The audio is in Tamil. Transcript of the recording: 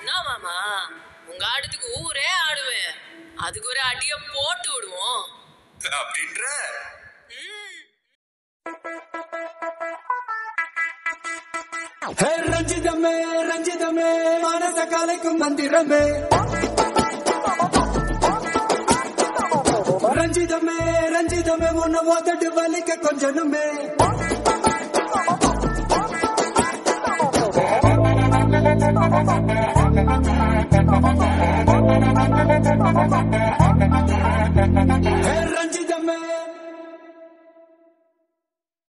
என்ன மாமா உங்க ஆட்டத்துக்கு ஊரே ஆடுவேன் அதுக்கு ஒரு அடிய போட்டு விடுவோம் அப்படின்ற ஹே ரஞ்சிதமே ரஞ்சிதமே மனச கலைக்கும் மந்திரமே ரஞ்சிதமே ரஞ்சிதமே உன்னை ஓதட்டு வலிக்க கொஞ்சனுமே